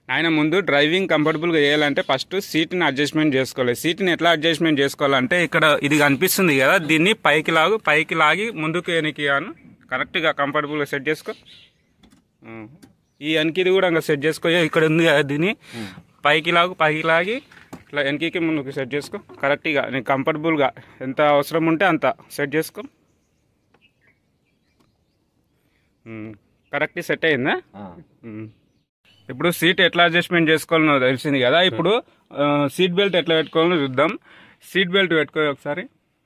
ఆయన ముందు డ్రైవింగ్ కంఫర్టబుల్గా చేయాలంటే ఫస్ట్ సీట్ని అడ్జస్ట్మెంట్ చేసుకోవాలి సీట్ని ఎట్లా అడ్జస్ట్మెంట్ చేసుకోవాలంటే ఇక్కడ ఇది కనిపిస్తుంది కదా దీన్ని పైకి లాగు పైకి లాగి ముందుకు వెనక్కి అను కరెక్ట్గా కంఫర్టబుల్గా సెట్ చేసుకో ఉం. ఈ వెనకిది కూడా ఇంకా సెట్ చేసుకో ఏ, ఇక్కడ ఉంది కదా దీన్ని పైకి లాగు పైకి లాగి ఇట్లా వెనకకి ముందుకు సెట్ చేసుకో కరెక్ట్గా నీకు కంఫర్టబుల్గా ఎంత అవసరం ఉంటే అంత సెట్ చేసుకో ఉం. కరెక్ట్ సెట్ అయిందా ఉం. ఇప్పుడు సీట్ ఎట్లా అడ్జస్ట్మెంట్ చేసుకోవాలో తెలిసింది కదా ఇప్పుడు ఆ, సీట్ బెల్ట్ ఎట్లా పెట్టుకోవాలో చూద్దాం సీట్ బెల్ట్ పెట్టుకో ఒకసారి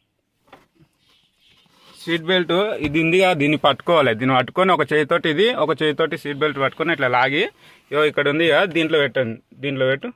సీట్ బెల్ట్ ఇది ఉంది కదా దీన్ని పట్టుకోవాలి దీన్ని పట్టుకొని ఒక చేతితోటి ఇది ఒక చేతితోటి సీట్ బెల్ట్ పట్టుకొని ఇట్లా లాగి ఇగో ఇక్కడ ఉంది కదా దీంట్లో పెట్టండి దీంట్లో పెట్టు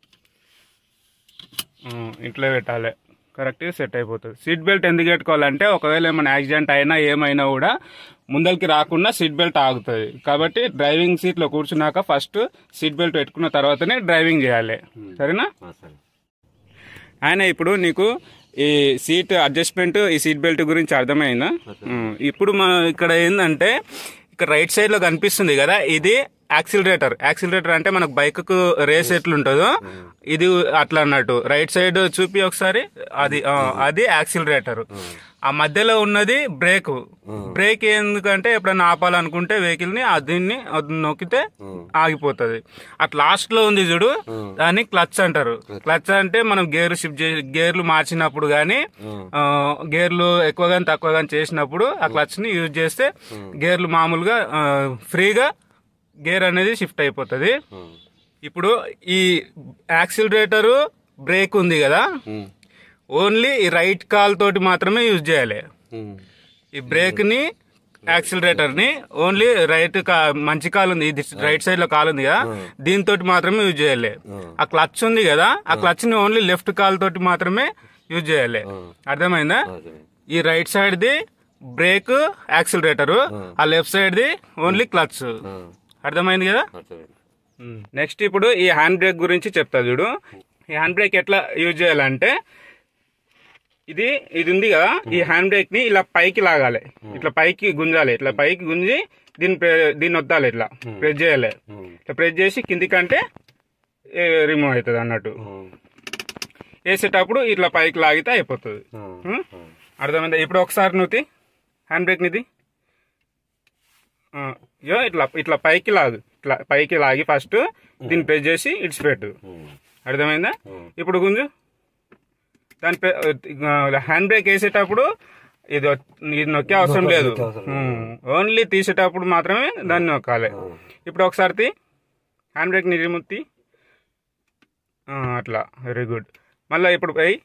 ఆ, ఇట్లా పెట్టాలి కరెక్ట్గా సెట్ అయిపోతుంది సీట్ బెల్ట్ ఎందుకు పెట్టుకోవాలంటే ఒకవేళ ఏమైనా యాక్సిడెంట్ అయినా ఏమైనా కూడా ముందరికి రాకుండా సీట్ బెల్ట్ ఆగుతుంది కాబట్టి డ్రైవింగ్ సీట్లో కూర్చున్నాక ఫస్ట్ సీట్ బెల్ట్ పెట్టుకున్న తర్వాతనే డ్రైవింగ్ చేయాలి సరేనా సరే ఆయన ఇప్పుడు నీకు ఈ సీట్ అడ్జస్ట్మెంట్ ఈ సీట్ బెల్ట్ గురించి అర్థమైందా ఉం. ఇప్పుడు మన ఇక్కడ ఏంటంటే ఇక్కడ రైట్ సైడ్ లో కనిపిస్తుంది కదా ఇది యాక్సిలరేటర్ యాక్సిలరేటర్ అంటే మనకు బైక్ కు రేస్ ఎట్లుంటుందో ఇది అట్లా అన్నట్టు రైట్ సైడ్ చూపి ఒకసారి అది ఆ, అది యాక్సిలరేటర్ ఆ మధ్యలో ఉన్నది బ్రేక్ బ్రేక్ ఎందుకంటే ఎప్పుడైనా ఆపాలనుకుంటే వెహికల్ ని ఆ దీన్ని అది నొక్కితే ఆగిపోతుంది అట్ లాస్ట్ లో ఉంది చూడు దాన్ని క్లచ్ అంటారు క్లచ్ అంటే మనం గేర్ షిఫ్ట్ చే గేర్లు మార్చినప్పుడు గానీ ఆ, గేర్లు ఎక్కువ గాని తక్కువ గాని చేసినప్పుడు ఆ క్లచ్ ని యూజ్ చేస్తే గేర్లు మామూలుగా ఆ, ఫ్రీగా గేర్ అనేది షిఫ్ట్ అయిపోతుంది ఇప్పుడు ఈ యాక్సిలరేటర్ బ్రేక్ ఉంది కదా ఓన్లీ ఈ రైట్ కాల్ తోటి మాత్రమే యూజ్ చేయాలి ఈ బ్రేక్ ని యాక్సిలరేటర్ ని ఓన్లీ రైట్ కా- మంచి కాల్ ఉంది ఇది రైట్ సైడ్ లో కాల్ ఉంది కదా దీంతో మాత్రమే యూజ్ చేయాలి ఆ క్లచ్ ఉంది కదా ఆ క్లచ్ ని ఓన్లీ లెఫ్ట్ కాల్ తోటి మాత్రమే యూజ్ చేయాలి అర్థమైందా ఈ రైట్ సైడ్ ది బ్రేక్ యాక్సిలరేటర్ ఆ లెఫ్ట్ సైడ్ ది ఓన్లీ క్లచ్ అర్థమైంది కదా నెక్స్ట్ ఇప్పుడు ఈ హ్యాండ్ బ్రేక్ గురించి చెప్తా చూడు ఈ హ్యాండ్ బ్రేక్ ఎట్లా యూజ్ చేయాలంటే ఇది ఇది ఉంది కదా ఈ హ్యాండ్ బ్రేక్ ని ఇలా పైకి లాగాలి ఇట్లా పైకి గుంజాలి ఇట్లా పైకి గుంజి దీన్ని ప్రె- దీన్ని వద్దాలి ఇట్లా ప్రెస్ చేయాలి ఇట్లా ప్రెస్ చేసి కిందికంటే రిమూవ్ అవుతుంది అన్నట్టు వేసేటప్పుడు ఇట్లా పైకి లాగితే అయిపోతుంది ఉం? అర్థమైందా ఇప్పుడు ఒకసారి నువ్వు తీ. హ్యాండ్ బ్రేక్ నిది యో ఇట్లా ఇట్లా పైకి లాగు ఇట్లా పైకి లాగి ఫస్ట్ దీన్ని ప్రెస్ చేసి ఇడిచిపెట్టు అర్థమైందా ఇప్పుడు గుంజు దాని హ్యాండ్ బ్రేక్ వేసేటప్పుడు ఇది వ- ఇది నొక్కే అవసరం లేదు ఓన్లీ తీసేటప్పుడు మాత్రమే దాన్ని నొక్కాలి ఇప్పుడు ఒకసారి తీ హ్యాండ్ బ్రేక్ నిజముత్తి అట్లా వెరీ గుడ్ మళ్ళీ ఇప్పుడు పోయి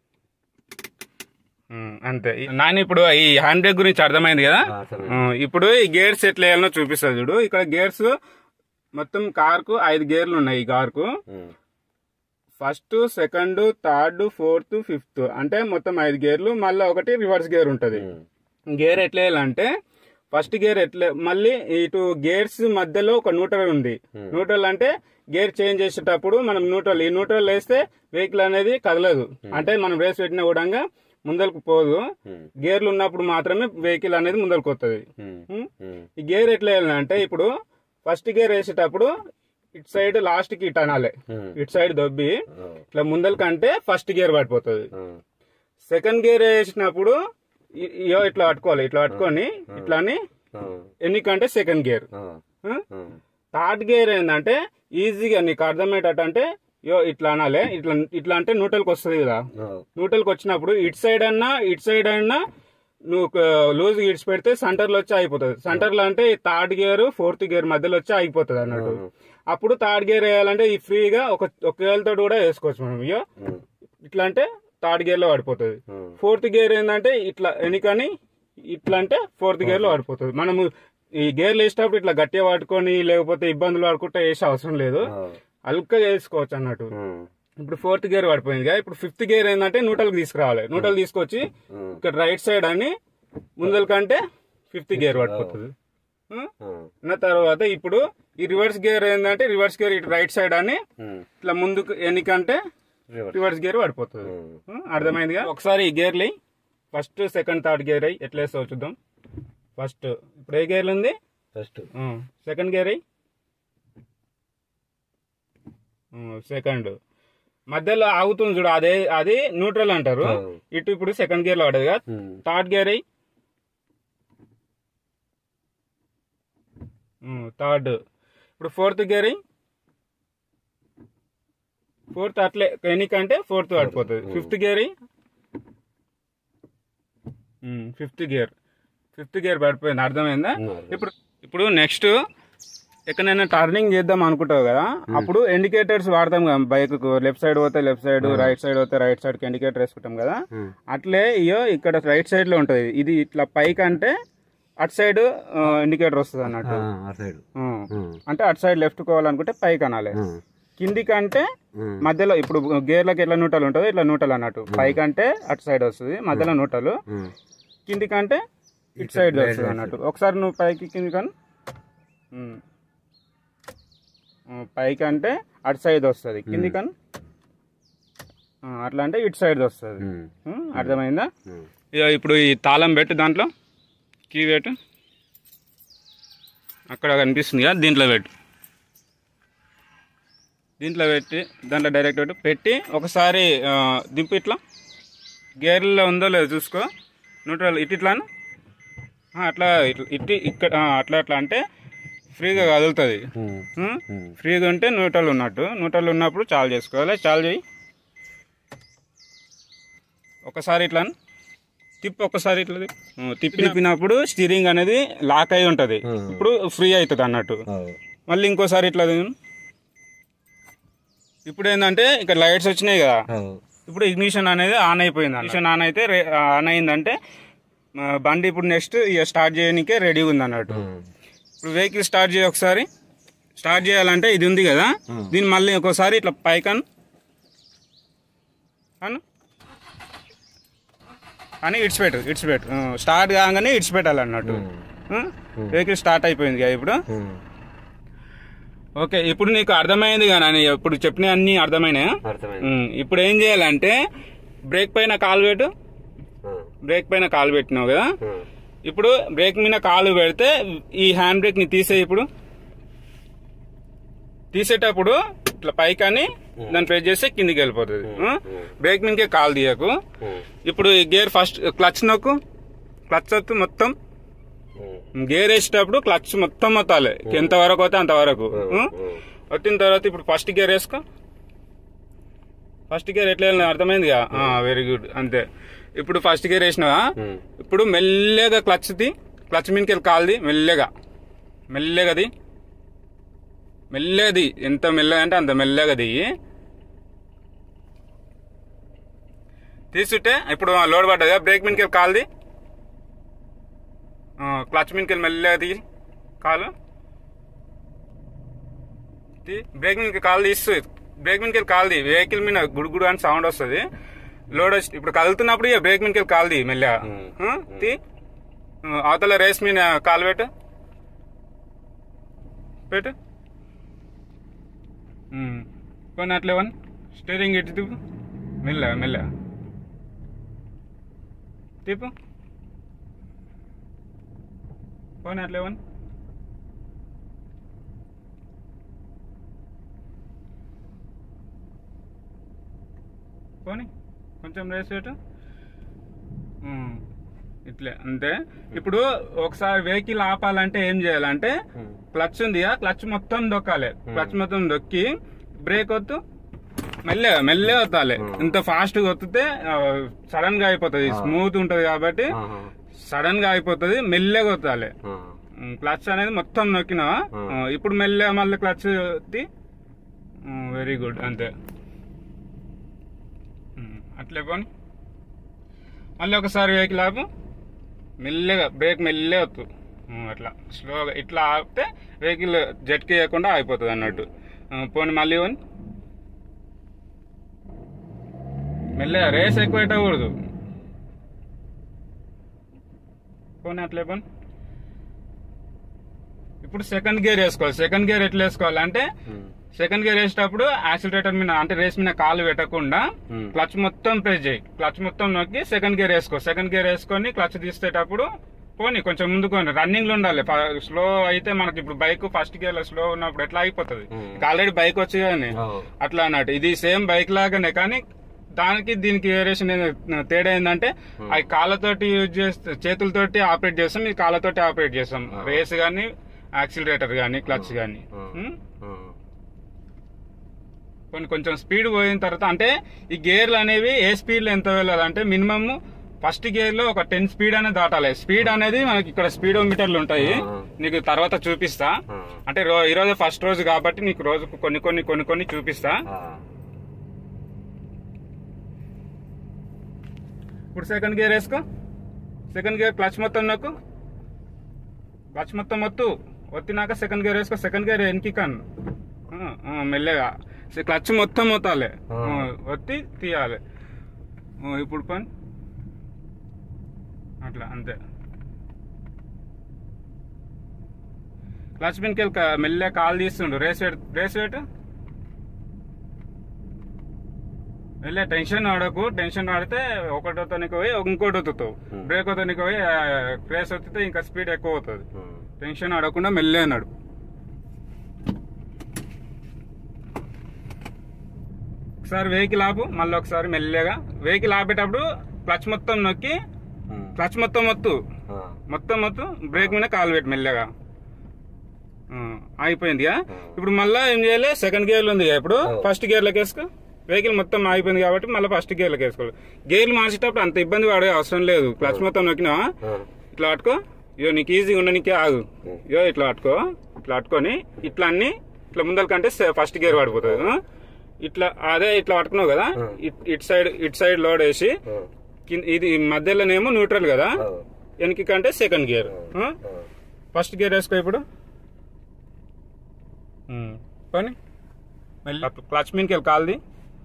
ఉమ్, అంతే ఈ- నాన్న ఇప్పుడు ఈ హ్యాండ్ బ్రేక్ గురించి అర్థమైంది కదా ఉమ్, ఇప్పుడు ఈ గేర్స్ ఎట్లా వేయాలో చూపిస్తా చూడు ఇక్కడ గేర్స్ మొత్తం కార్ కు ఐదు గేర్లు ఉన్నాయి ఈ కార్ కు first second third fourth fifth అంటే మొత్తం ఐదు గేర్లు మళ్ళీ ఒకటి రివర్స్ గేర్ ఉంటది గేర్ ఎట్లా వేయాలంటే ఫస్ట్ గేర్ ఎట్లా మళ్ళీ ఇటు గేర్స్ మధ్యలో ఒక న్యూట్రల్ ఉంది న్యూట్రల్ అంటే గేర్ చేంజ్ చేసేటప్పుడు మనం న్యూట్రల్ ఈ న్యూట్రల్ వేస్తే వెహికల్ అనేది కదలదు అంటే మనం రేస్ పెట్టినా కూడా ముందరకు పోదు గేర్లు ఉన్నప్పుడు మాత్రమే వెహికల్ అనేది ముందరకు వస్తుంది ఈ గేర్ ఎట్లా వేయాలంటే ఇప్పుడు ఫస్ట్ గేర్ వేసేటప్పుడు ఇటు సైడ్ లాస్ట్ కి ఇటు అనాలి ఇటు సైడ్ దొబ్బి ఇట్లా ముందలకంటే ఫస్ట్ గేర్ పడిపోతుంది సెకండ్ గేర్ వేసినప్పుడు ఇ- ఇయో ఇట్లా పట్టుకోవాలి ఇట్లా పట్టుకొని ఇట్లా అని ఎన్నికంటే సెకండ్ గేర్ థర్డ్ గేర్ ఏంటంటే ఈజీగా నీకు అర్థమయ్యేటట్టు అంటే యో ఇట్లా అనాలి ఇట్లా ఇట్లా అంటే న్యూట్రల్కి వస్తుంది కదా న్యూట్రల్కి వచ్చినప్పుడు ఇటు సైడ్ అన్నా ఇటు సైడ్ అన్నా నువ్వు లూజ్ ఇడ్స్ పెడితే సెంటర్ లో వచ్చి అయిపోతుంది సెంటర్ లో అంటే థర్డ్ గేర్ ఫోర్త్ గేర్ మధ్యలో వచ్చి ఆగిపోతుంది అన్నట్టు అప్పుడు థర్డ్ గేర్ వేయాలంటే ఈ ఫ్రీగా ఒక ఒక వేలతో కూడా వేసుకోవచ్చు మనం ఇయో ఇట్లా అంటే థర్డ్ గేర్ లో పడిపోతుంది ఫోర్త్ గేర్ ఏంటంటే ఇట్లా ఎనికని ఇట్లా అంటే ఫోర్త్ గేర్ లో పడిపోతుంది మనము ఈ గేర్లు వేసేటప్పుడు ఇట్లా గట్టిగా పట్టుకొని లేకపోతే ఇబ్బందులు పడుకుంటే వేసే అవసరం లేదు అల్కగా వేసుకోవచ్చు అన్నట్టు ఇప్పుడు ఫోర్త్ గేర్ పడిపోయింది కదా ఇప్పుడు ఫిఫ్త్ గేర్ ఏంటంటే న్యూట్రల్ తీసుకురావాలి న్యూట్రల్ తీసుకొచ్చి ఇక్కడ రైట్ సైడ్ అని ముందల కంటే ఫిఫ్త్ గేర్ పడిపోతుంది ఉం? ఉన్న తర్వాత ఇప్పుడు ఈ రివర్స్ గేర్ ఏంటంటే రివర్స్ గేర్ ఇటు రైట్ సైడ్ అని ఇట్లా ముందుకు ఎన్నికంటే రివర్స్ గేర్ పడిపోతుంది ఉం? అర్థమైందిగా ఒకసారి ఈ గేర్లు ఫస్ట్ సెకండ్ థర్డ్ గేర్ అయ్యి ఎట్లా వేస్తావు చూద్దాం ఫస్ట్ ఇప్పుడు ఏ గేర్లు ఉంది ఫస్ట్ సెకండ్ గేర్ అయ్యి సెకండ్ మధ్యలో ఆగుతుంది చూడు అదే అది న్యూట్రల్ అంటారు అవును. ఇటు ఇప్పుడు సెకండ్ గేర్ లో పడదు కదా ఉమ్. థర్డ్ గేర్ అయ్యి థర్డ్ ఇప్పుడు ఫోర్త్ గేర్ అయ్యి ఫోర్త్ అట్లే ఎన్నికంటే ఫోర్త్ పడిపోతుంది ఫిఫ్త్ గేర్ అయ్యి ఫిఫ్త్ గేర్ ఫిఫ్త్ గేర్ పడిపోయింది అర్థమైందా ఉమ్. ఇప్పుడు ఇప్పుడు నెక్స్ట్ ఎక్కడైనా టర్నింగ్ చేద్దాం అనుకుంటావు కదా అప్పుడు ఇండికేటర్స్ వాడతాం కదా బైక్ లెఫ్ట్ సైడ్ పోతే లెఫ్ట్ సైడ్ రైట్ సైడ్ పోతే రైట్ సైడ్ కి ఇండికేటర్ వేసుకుంటాం కదా ఉమ్. అట్లే ఇయో ఇక్కడ రైట్ సైడ్ లో ఉంటది ఇది ఇట్లా పైకి అంటే అటు సైడ్ ఇండికేటర్ వస్తుంది అన్నట్టు ఆ, ఆ సైడ్ ఉం. ఉమ్. అంటే అటు సైడ్ లెఫ్ట్ కోవాలనుకుంటే పైకి అనాలి ఉమ్. కిందికి అంటే ఉమ్. మధ్యలో ఇప్పుడు గేర్లకు ఎట్లా నూటలు ఉంటుందో ఇట్లా నూటలు అన్నట్టు పైకి అంటే అటు సైడ్ వస్తుంది మధ్యలో నూటలు ఉమ్. కిందికి అంటే ఇటు సైడ్ వస్తుంది అన్నట్టు ఒకసారి నువ్వు పైకి కింది కానీ పైకి అంటే అటు సైడ్ వస్తుంది కింది కానీ అట్లా అంటే ఇటు సైడ్ వస్తుంది ఉమ్. ఉం, అర్థమైందా ఉమ్. ఇక ఇప్పుడు ఈ తాళం పెట్టు దాంట్లో కీ పెట్టు అక్కడ కనిపిస్తుంది కదా దీంట్లో పెట్టు దీంట్లో పెట్టి దాంట్లో డైరెక్ట్ పెట్టు పెట్టి ఒకసారి ఆ, దింపు ఇట్లా గేర్లో ఉందో లేదో చూసుకో న్యూట్రల్ ఇటు ఇట్లాను ఆ, అట్లా ఇట్లా ఇటు ఇక్కడ ఆ, అట్లా అట్లా అంటే ఫ్రీగా కదులుతుంది ఉమ్. ఉం? ఉమ్. ఫ్రీగా ఉంటే న్యూట్రల్ ఉన్నట్టు న్యూట్రల్ ఉన్నప్పుడు చాలు చేసుకోవాలి చాలు చేయి ఒకసారి ఇట్లా తిప్పి ఒకసారి ఇట్లా తిప్పు. ఉం, తిప్పి తిప్పినప్పుడు స్టీరింగ్ అనేది లాక్ అయి ఉంటది ఉం. ఇప్పుడు ఫ్రీ అవుతుంది అన్నట్టు ఆ. మళ్ళీ ఇంకోసారి ఇట్లా తిను. ఇప్పుడు ఏంటంటే ఇక్కడ లైట్స్ వచ్చినాయి కదా ఆ. ఇప్పుడు ఇగ్నిషన్ అనేది ఆన్ అయిపోయింది ఇగ్నిషన్ ఆన్ అయితే రే- ఆన్ అయిందంటే ఆ, బండి ఇప్పుడు నెక్స్ట్ ఇక స్టార్ట్ చేయడానికే రెడీగా ఉంది అన్నట్టు ఉమ్. ఇప్పుడు వెహికల్ స్టార్ట్ చేయ ఒకసారి స్టార్ట్ చేయాలంటే ఇది ఉంది కదా Hmm. దీన్ని మళ్ళీ ఒకసారి ఇట్లా పైకన్ అను అని ఇడ్చిపెట్టు ఇడ్చిపెట్టు ఆ, స్టార్ట్ కాగానే ఇడ్చిపెట్టాలి అన్నట్టు Hmm. వెహికల్ స్టార్ట్ అయిపోయింది కదా ఇప్పుడు ఉమ్. ఓకే ఇప్పుడు నీకు అర్థమైంది కానీ ఇప్పుడు చెప్పిన అన్ని అర్థమైనాయా అర్థమైంది ఉమ్, ఇప్పుడు ఏం చేయాలంటే బ్రేక్ పైన కాలు పెట్టు ఆ. బ్రేక్ పైన కాలు పెట్టినావు కదా ఆ. ఇప్పుడు బ్రేక్ మీద కాలు పెడితే ఈ హ్యాండ్ బ్రేక్ ని తీసే ఇప్పుడు తీసేటప్పుడు ఇట్లా పైకని దాన్ని ప్రెస్ చేస్తే కిందికి వెళ్ళిపోతుంది ఆ? బ్రేక్ మీదకే కాలు తీయకు ఉమ్. ఇప్పుడు ఈ గేర్ ఫస్ట్ క్లచ్ నొక్కు క్లచ్ వత్తు మొత్తం ఉమ్. గేర్ వేసేటప్పుడు క్లచ్ మొత్తం మొత్తాలి ఎంత వరకు అయితే అంత వరకు ఆ? ఉమ్. వచ్చిన తర్వాత ఇప్పుడు ఫస్ట్ గేర్ వేసుకో ఫస్ట్ గేర్ ఎట్లా వెళ్ళినా అర్థమైంది వెరీ గుడ్ అంతే ఇప్పుడు ఫస్ట్ గేర్ వేసినావా ఉమ్. ఇప్పుడు మెల్లగా క్లచ్ ది క్లచ్ మీదకి వెళ్ళి కాల్ది మెల్లగా మెల్లగది మెల్లగది ఎంత మెల్లగా అంటే అంత మెల్లగది తీసుంటే ఇప్పుడు లోడ్ పడ్డది కదా, బ్రేక్ మీదకి వెళ్ళి కాల్ది ఆ, క్లచ్ మీదకి వెళ్ళి మెల్లగా దిగి కాలు తీ. బ్రేక్ మీదకి కాలు తీస్తూ బ్రేక్ మీదకి వెళ్ళి కాల్ది వెహికల్ మీద గుడుగుడు అని సౌండ్ వస్తుంది లోడ్ వచ్చి ఇప్పుడు కదులుతున్నప్పుడు ఇక బ్రేక్ మీదకి వెళ్ళి కాల్ది మెల్లగా ఉమ్. ఆ, తీ ఆ, అవతల రేస్ మీద కాలు పెట్టు పెట్టు ఉమ్. పోనీ అట్లే వన్ స్టీరింగ్ ఇటు తిప్పు మెల్లగా మెల్లగా తిప్పు పోనీ అట్లే వన్ పోనీ కొంచెం రేస్ పెట్టు ఉమ్. ఇట్లే అంతే ఇప్పుడు ఒకసారి వెహికల్ ఆపాలంటే ఏం చేయాలంటే ఉమ్. క్లచ్ ఉంది కదా క్లచ్ మొత్తం దొక్కాలి క్లచ్ మొత్తం దొక్కి బ్రేక్ వద్దు మెల్లగా మెల్లగా వత్తాలి ఇంత ఫాస్ట్ గా వత్తితే సడన్ గా అయిపోతుంది స్మూత్ ఉంటది కాబట్టి ఆహా. సడన్ గా అయిపోతుంది మెల్లగా వత్తాలి ఆ. క్లచ్ అనేది మొత్తం నొక్కినా ఇప్పుడు మెల్లగా మళ్ళీ క్లచ్ ఎత్తి వెరీ గుడ్ అంతే ఉమ్, అట్లే పోని మళ్ళీ ఒకసారి వెహికల్ ఆపు మెల్లగా బ్రేక్ మెల్లగా వద్దు ఉమ్, అట్లా స్లోగా ఇట్లా ఆపితే వెహికల్ జట్కి వేయకుండా అయిపోతుంది అన్నట్టు ఉమ్, పోనీ మళ్ళీ పోని మెల్లగా రేస్ ఎక్కువ పెట్టకూడదు పోనీ అట్లే పోనీ ఇప్పుడు సెకండ్ గేర్ వేసుకోవాలి సెకండ్ గేర్ ఎట్లా వేసుకోవాలి అంటే ఉమ్. సెకండ్ గేర్ వేసేటప్పుడు యాక్సిలరేటర్ మీద అంటే రేస్ మీద కాలు పెట్టకుండా ఉమ్. క్లచ్ మొత్తం ప్రెస్ చేయి క్లచ్ మొత్తం నొక్కి సెకండ్ గేర్ వేసుకో సెకండ్ గేర్ వేసుకొని క్లచ్ తీసేటప్పుడు పోనీ కొంచెం ముందుకు రన్నింగ్ లో ఉండాలి స్లో అయితే మనకి ఇప్పుడు బైక్ ఫస్ట్ గేర్ లో స్లో ఉన్నప్పుడు ఎట్లా అయిపోతుంది Hmm. ఆల్రెడీ బైక్ వచ్చి కానీ అవు. అట్లా అన్నట్టు ఇది సేమ్ బైక్ లాగానే కానీ దానికి దీనికి వేరియేషన్ తేడా ఏంటంటే అవి కాళ్ళతోటి యూజ్ చేస్తే చేతులతోటి ఆపరేట్ చేస్తాం ఇది కాళ్ళతోటి ఆపరేట్ చేస్తాం రేస్ గానీ యాక్సిలరేటర్ గానీ క్లచ్ గానీ Hmm. Hmm? ఉమ్. కొన్ని కొంచెం స్పీడ్ పోయిన తర్వాత అంటే ఈ గేర్లు అనేవి ఏ స్పీడ్ లో ఎంత వెళ్ళాలి అంటే మినిమం ఫస్ట్ గేర్ లో ఒక టెన్ స్పీడ్ అనేది దాటాలి స్పీడ్ అనేది మనకి ఇక్కడ స్పీడో మీటర్లు ఉంటాయి ఆ. నీకు తర్వాత చూపిస్తా ఆ. అంటే రో- ఈ రోజు ఫస్ట్ రోజు కాబట్టి నీకు రోజుకు కొన్ని కొన్ని కొన్ని కొన్ని చూపిస్తా ఆ. ఇప్పుడు సెకండ్ గేర్ వేసుకో సెకండ్ గేర్ క్లచ్ మొత్తం నొక్కు క్లచ్ మొత్తం మొత్తు ఒత్తినాక సెకండ్ గేర్ వేసుకో సెకండ్ గేర్ వెనక్కి కన్ను ఆ, ఆ, మెల్లగా సే- క్లచ్ మొత్తం మొత్తాలి ఆ. ఆ, ఒత్తి తీయాలి ఆ, ఇప్పుడు పని అట్లా అంతే క్లచ్ పిన్కి మెల్లగా కాల్ తీస్తుండు రేస్ వేట్ రేస్ వేట్ వెళ్ళే టెన్షన్ ఆడకు టెన్షన్ ఆడితే ఒకటో తనకి పోయి ఇంకోటి వత్తుతావు Hmm. బ్రేక్ తనకి పోయి క్రేస్ వత్తితే ఇంకా స్పీడ్ ఎక్కువ అవుతుంది ఉమ్. టెన్షన్ ఆడకుండా మెల్లే అన్నాడు ఒకసారి వెహికల్ ఆపు మళ్ళీ ఒకసారి మెల్లగా వెహికల్ ఆపేటప్పుడు క్లచ్ మొత్తం నొక్కి ఉమ్. క్లచ్ మొత్తం మొత్తు ఆ. మొత్తం మొత్తం బ్రేక్ మీద కాలు పెట్టి మెల్లగా ఆ, అయిపోయింది ఆ. ఇప్పుడు మళ్ళీ ఏం చేయాలి సెకండ్ గేర్ ఉంది ఇప్పుడు ఆ. ఫస్ట్ గేర్ లోకి వేసుకో వెహికల్ మొత్తం ఆగిపోయింది కాబట్టి మళ్ళీ ఫస్ట్ గేర్ లోకి వేసుకోవాలి గేర్లు మార్చేటప్పుడు అంత ఇబ్బంది పడే అవసరం లేదు క్లచ్ మొత్తం నొక్కినా ఆ. ఇట్లా పట్టుకో ఇయో నీకు ఈజీగా ఉండనికే ఆగు ఉం. ఇయో ఇట్లా పట్టుకో ఇట్లా పట్టుకొని ఇట్లా అన్ని ఇట్లా ముందర కంటే ఫస్ట్ గేర్ పడిపోతుంది ఆ? ఇట్లా అదే ఇట్లా పట్టుకున్నావు కదా ఉం. ఇట్- ఇటు సైడ్ ఇటు సైడ్ లోడ్ వేసి ఆ. కింద- ఇది మధ్యలోనేమో న్యూట్రల్ కదా ఆ. వెనక్కి కంటే సెకండ్ గేర్ ఆ. ఫస్ట్ గేర్ వేసుకో ఇప్పుడు ఉం. పని మళ్ళీ క్లచ్ మీన్కి వెళ్ళి కాల్ది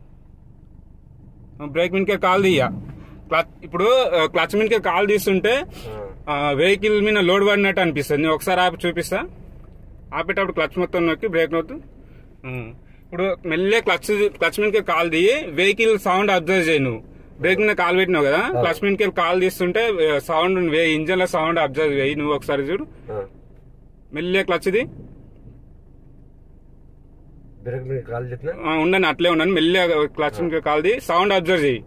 బ్రేక్ మీన్కి కాల్ తీయ క్లచ్ ఇప్పుడు క్లచ్ మీన్కి కాల్ తీస్తుంటే ఆ. వెహికల్ మీద లోడ్ పడినట్టు అనిపిస్తుంది నేను ఒకసారి ఆపి చూపిస్తా ఆపేటప్పుడు క్లచ్ మొత్తం నొక్కి బ్రేక్ నొత్తు ఉం. ఇప్పుడు మెల్లే క్లచ్ క్లచ్ మీదకి కాల్ తీయి వెహికల్ సౌండ్ అబ్జర్వ్ చేయి నువ్వు బ్రేక్ మీద కాల్ పెట్టినావు కదా క్లచ్ మీదకి కాల్ తీస్తుంటే సౌండ్ ఇంజన్ లో సౌండ్ అబ్జర్వ్ చేయి నువ్వు ఒకసారి చూడు ఆ. మెల్లే క్లచ్ది బ్రేక్ మీద కాల్ చెప్పిన ఆ, ఉండను అట్లే ఉండను మెల్లే క్లచ్ మీదకి కాల్ ది సౌండ్ అబ్జర్వ్ చేయి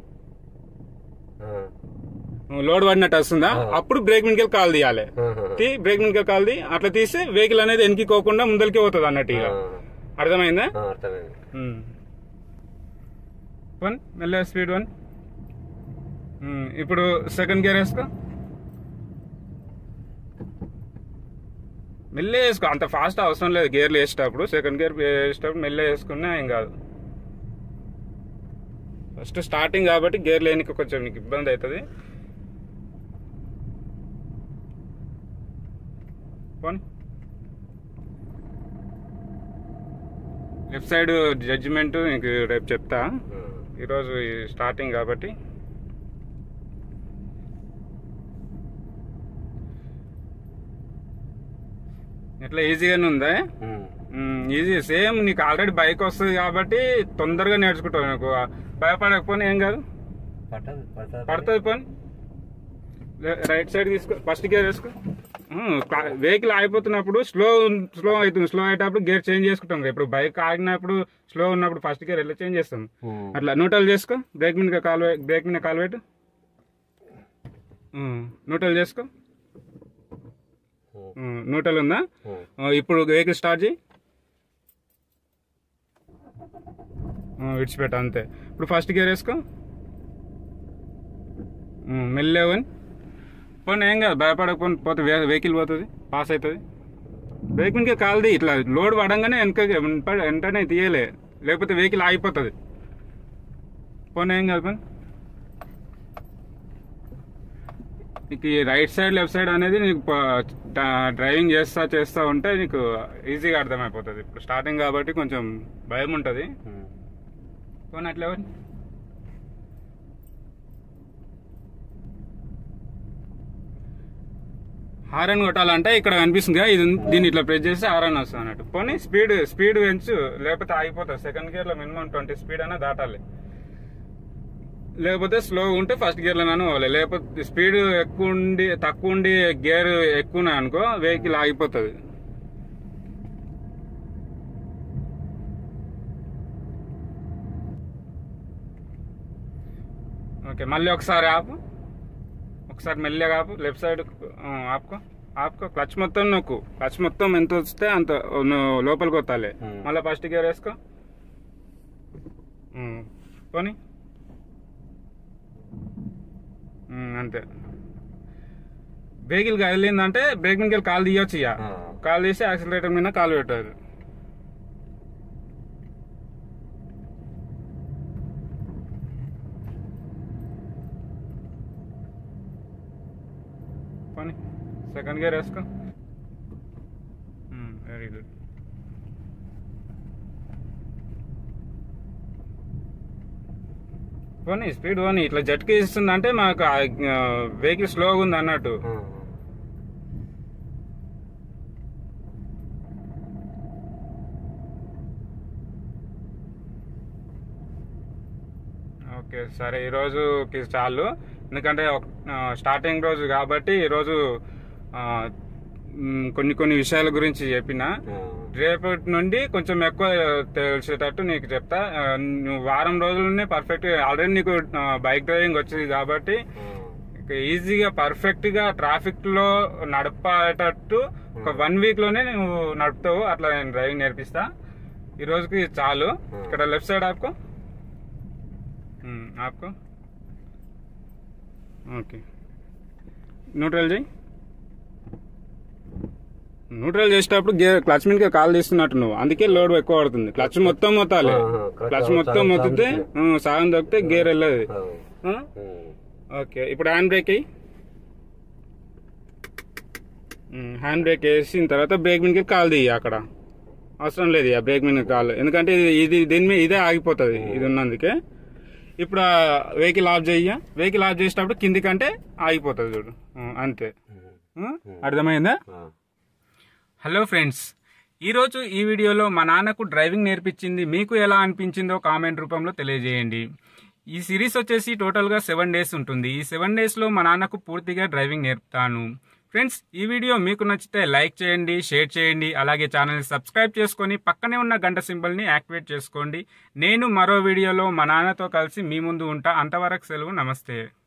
లోడ్ పడినట్టు వస్తుందా ఆ. అప్పుడు బ్రేక్ మీదకి కాల్ తీయాలి తీ బ్రేక్ మీదకి కాల్ ది అట్లా తీస్తే వెహికల్ అనేది వెనక్కి పోకుండా ముందరికి పోతుంది అన్నట్టు ఇక అర్థమైందా అర్థమైంది ఉమ్. వన్ మెల్ల స్పీడ్ వన్ ఉమ్, ఇప్పుడు సెకండ్ గేర్ వేసుకో మెల్లే వేసుకో అంత ఫాస్ట్ అవసరం లేదు గేర్లు వేసేటప్పుడు సెకండ్ గేర్ వేసేటప్పుడు మెల్లే వేసుకున్నా ఏం కాదు ఫస్ట్ స్టార్టింగ్ కాబట్టి గేర్ లేనికి కొంచెం నీకు ఇబ్బంది అవుతుంది పోనీ లెఫ్ట్ సైడ్ జడ్జిమెంట్ నీకు రేపు చెప్తా ఈరోజు ఈ స్టార్టింగ్ కాబట్టి ఎట్లా ఈజీగానే ఉందా ఈజీ సేమ్ నీకు ఆల్రెడీ బైక్ వస్తుంది కాబట్టి తొందరగా నేర్చుకుంటావు నీకు భయపడకపోయినా ఏం కాదు పట్టదు పడుతుంది పడుతుంది పని రైట్ సైడ్ తీసుకో ఫస్ట్ గేర్ వేసుకో వెహికల్ ఆగిపోతున్నప్పుడు స్లో స్లో అవుతుంది స్లో అయ్యేటప్పుడు గేర్ చేంజ్ చేసుకుంటాం కదా. ఇప్పుడు బైక్ ఆగినప్పుడు స్లో ఉన్నప్పుడు ఫస్ట్ గేర్ ఎలా చేంజ్ చేస్తాం అట్లా న్యూట్రల్ చేసుకో బ్రేక్ మీద కాలు బ్రేక్ మీద కాలు పెట్టు న్యూట్రల్ చేసుకో ఉమ్, న్యూట్రల్ ఉందా ఆ, ఇప్పుడు వెహికల్ స్టార్ట్ చేయి ఆ, విడిచిపెట్టు అంతే ఇప్పుడు ఫస్ట్ గేర్ వేసుకో ఉమ్, మెల్లేవని పోనీ ఏం కాదు భయపడకపోతే పోతే వే- వెహికల్ పోతుంది పాస్ అవుతుంది బ్రేక్ మీద కాల్ది ఇట్లా లోడ్ పడంగానే వెనక వెంటనే తీయలే లేకపోతే వెహికల్ ఆగిపోతుంది పోనీ ఏం కాదు పని నీకు ఈ రైట్ సైడ్ లెఫ్ట్ సైడ్ అనేది నీకు ప- ట- డ్రైవింగ్ చేస్తా చేస్తా ఉంటే నీకు ఈజీగా అర్థమైపోతుంది ఇప్పుడు స్టార్టింగ్ కాబట్టి కొంచెం భయం ఉంటుంది పోనీ అట్లా ఎవరు హారన్ కొట్టాలంటే ఇక్కడ కనిపిస్తుంది కదా, ఇది ఉంది. దీన్ని ఇట్లా ప్రెస్ చేస్తే హారన్ వస్తుంది అన్నట్టు పోనీ స్పీడ్ స్పీడ్ పెంచు లేకపోతే ఆగిపోతుంది సెకండ్ గేర్ లో మినిమం ట్వంటీ స్పీడ్ అయినా దాటాలి లేకపోతే స్లో ఉంటే ఫస్ట్ గేర్ లో పోవాలి లేకపోతే స్పీడ్ ఎక్కువ ఉండి తక్కువ ఉండి గేర్ ఎక్కువ ఉన్నాయి అనుకో వెహికల్ ఆగిపోతుంది ఓకే మళ్ళీ ఒకసారి ఆపు ఒకసారి మెల్లిగా ఆపు లెఫ్ట్ సైడ్ ఆపుకో ఆపుకో క్లచ్ మొత్తం నొక్కు క్లచ్ మొత్తం ఎంత వస్తే అంత నువ్వు లోపలికి వస్తాలే Hmm. మళ్ళీ ఫస్ట్ గేర్ వేసుకో ఉమ్, పోనీ ఉమ్, అంతే వెహికల్ కదిలిందంటే బ్రేక్ మీద కాలు తీయొచ్చు ఇక ఆ. కాలు తీసి యాక్సిలరేటర్ మీద కాలు పెట్టారు పోనీ సెకండ్ గేర్ వేసుకో వెరీ గుడ్ పోనీ స్పీడ్ పోనీ ఇట్లా జట్కి ఇస్తుందంటే మాకు వెహికల్ స్లోగా ఉంది అన్నట్టు ఆ. ఓకే సరే ఈరోజు చాలు ఎందుకంటే ఒక- ఆ, స్టార్టింగ్ రోజు కాబట్టి ఈరోజు ఆ, మ్, కొన్ని కొన్ని విషయాల గురించి చెప్పిన ఆ. రేపటి నుండి కొంచెం ఎక్కువ తెలిసేటట్టు నీకు చెప్తా ఆ, నువ్వు వారం రోజులనే పర్ఫెక్ట్ ఆల్రెడీ నీకు ఆ, బైక్ డ్రైవింగ్ వచ్చింది కాబట్టి ఆ. ఇక ఈజీగా పర్ఫెక్ట్ గా ట్రాఫిక్ లో నడపేటట్టు ఒక వన్ వీక్ లోనే నువ్వు నడుపుతావు అట్లా నేను డ్రైవింగ్ నేర్పిస్తా ఈ రోజుకి చాలు ఇక్కడ లెఫ్ట్ సైడ్ ఆపుకో ఉమ్, ఆపుకో ఓకే న్యూట్రల్ చేయి న్యూట్రల్ చేసేటప్పుడు గేర్ క్లచ్ మీద కాల్ తీస్తున్నట్టు నువ్వు అందుకే లోడ్ ఎక్కువ పడుతుంది క్లచ్ మొత్తం మొత్తాలి ఆహా, క్లచ్ క్లచ్ మొత్తం సగం మొత్తితే ఉమ్, సగం దొక్కితే గేర్ వెళ్ళదు ఆ. ఆ? ఉమ్. ఓకే ఇప్పుడు హ్యాండ్ బ్రేక్ అయ్యి హ్యాండ్ బ్రేక్ వేసిన తర్వాత బ్రేక్ మీదకి కాల్ తీయి అక్కడ అవసరం లేదు ఇక బ్రేక్ మీద కాల్ ఎందుకంటే ఇది ఇది దీని మీద ఇదే ఆగిపోతుంది ఇది ఉన్నందుకే ఇప్పుడు వెహికల్ ఆఫ్ చెయ్య వెహికల్ ఆఫ్ చేసేటప్పుడు కిందికంటే ఆగిపోతుంది చూడు ఉం, అంతే ఉం? అర్థమైందా ఆ. హలో ఫ్రెండ్స్ ఈరోజు ఈ వీడియోలో మా నాన్నకు డ్రైవింగ్ నేర్పించింది మీకు ఎలా అనిపించిందో కామెంట్ రూపంలో తెలియజేయండి ఈ సిరీస్ వచ్చేసి టోటల్గా సెవెన్ డేస్ ఉంటుంది ఈ సెవెన్ డేస్లో మా నాన్నకు పూర్తిగా డ్రైవింగ్ నేర్పుతాను ఫ్రెండ్స్ ఈ వీడియో మీకు నచ్చితే లైక్ చేయండి షేర్ చేయండి అలాగే ఛానల్ని సబ్స్క్రైబ్ చేసుకొని పక్కనే ఉన్న గంట సింబల్ని యాక్టివేట్ చేసుకోండి నేను మరో వీడియోలో మా నాన్నతో కలిసి మీ ముందు ఉంటా అంతవరకు సెలవు నమస్తే